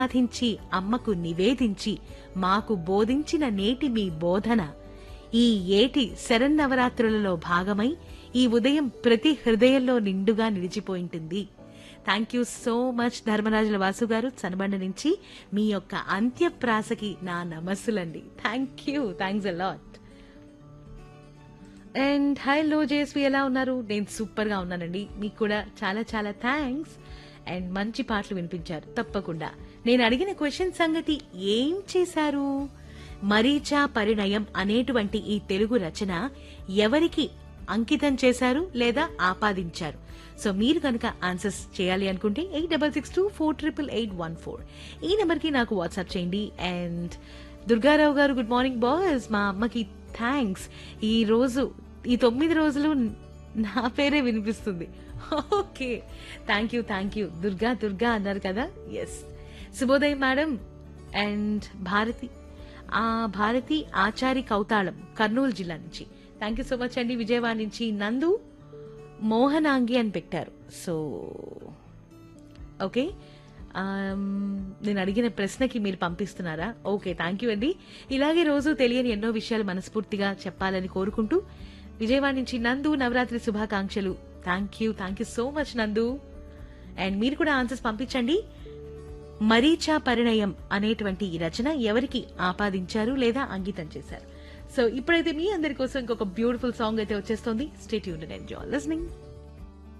సాధించి అమ్మకు నివేదించి మాకు బోధించిన నేటి మీ బోధన ఈ ఏటి శరన్నవరాత్రులలో భాగమై ఈ ఉదయం ప్రతి హృదయంలో నిండుగా నిలిచిపోయింటుంది థ్యాంక్ యూ సో మచ్ ధర్మరాజుల వాసు గారు చనబండ నుంచి మీ యొక్క అంత్యప్రాసకి నా నమస్సులండి thank you thanks a lot and hello JSV ఎలా ఉన్నారు నేను సూపర్ గా ఉన్నానండి మీకు కూడా చాలా చాలా థ్యాంక్స్ అండ్ మంచి పాటలు వినిపించారు తప్పకుండా నేను అడిగిన క్వశ్చన్ సంగతి ఏం చేశారు మరీచా పరిణయం అనేటువంటి ఈ తెలుగు రచన ఎవరికి అంకితం చేశారు లేదా ఆపాదించారు సో మీరు కనుక ఆన్సర్స్ చేయాలి అనుకుంటే eight double six two four triple eight one four ఈ నెంబర్కి నాకు వాట్సాప్ చేయండి అండ్ దుర్గారావు గారు గుడ్ మార్నింగ్ బాయ్స్ మా అమ్మకి థ్యాంక్స్ ఈ రోజు ఈ తొమ్మిది రోజులు నా పేరే వినిపిస్తుంది okay thank you thank you Durga Durga అన్నారు కదా ఎస్ శుభోదయం మేడం అండ్ భారతి ఆ భారతి ఆచారి కౌతాళం కర్నూలు జిల్లా నుంచి థ్యాంక్ యూ సో మచ్ అండి విజయవాడ నుంచి నందు మోహనాంగి అని పెట్టారు సో ఓకే ఆమ్, నేను అడిగిన ప్రశ్నకి మీరు పంపిస్తున్నారా ఓకే థ్యాంక్ యూ అండి ఇలాగే రోజు తెలియని ఎన్నో విషయాలు మనస్ఫూర్తిగా చెప్పాలని కోరుకుంటూ విజయవాడ నుంచి నందు నవరాత్రి శుభాకాంక్షలు thank you thank you so much Nandu and మీరు కూడా ఆన్సర్స్ పంపించండి మరీచా పరిణయం అనేటువంటి ఈ రచన ఎవరికి ఆపాదించారు లేదా అంకితం చేశారు సో ఇప్పుడైతే మీ అందరి కోసం ఇంకొక బ్యూటిఫుల్ సాంగ్ అయితే వచ్చేస్తుంది స్టేట్ యూన్ ఎంజాయ్ లిస్నింగ్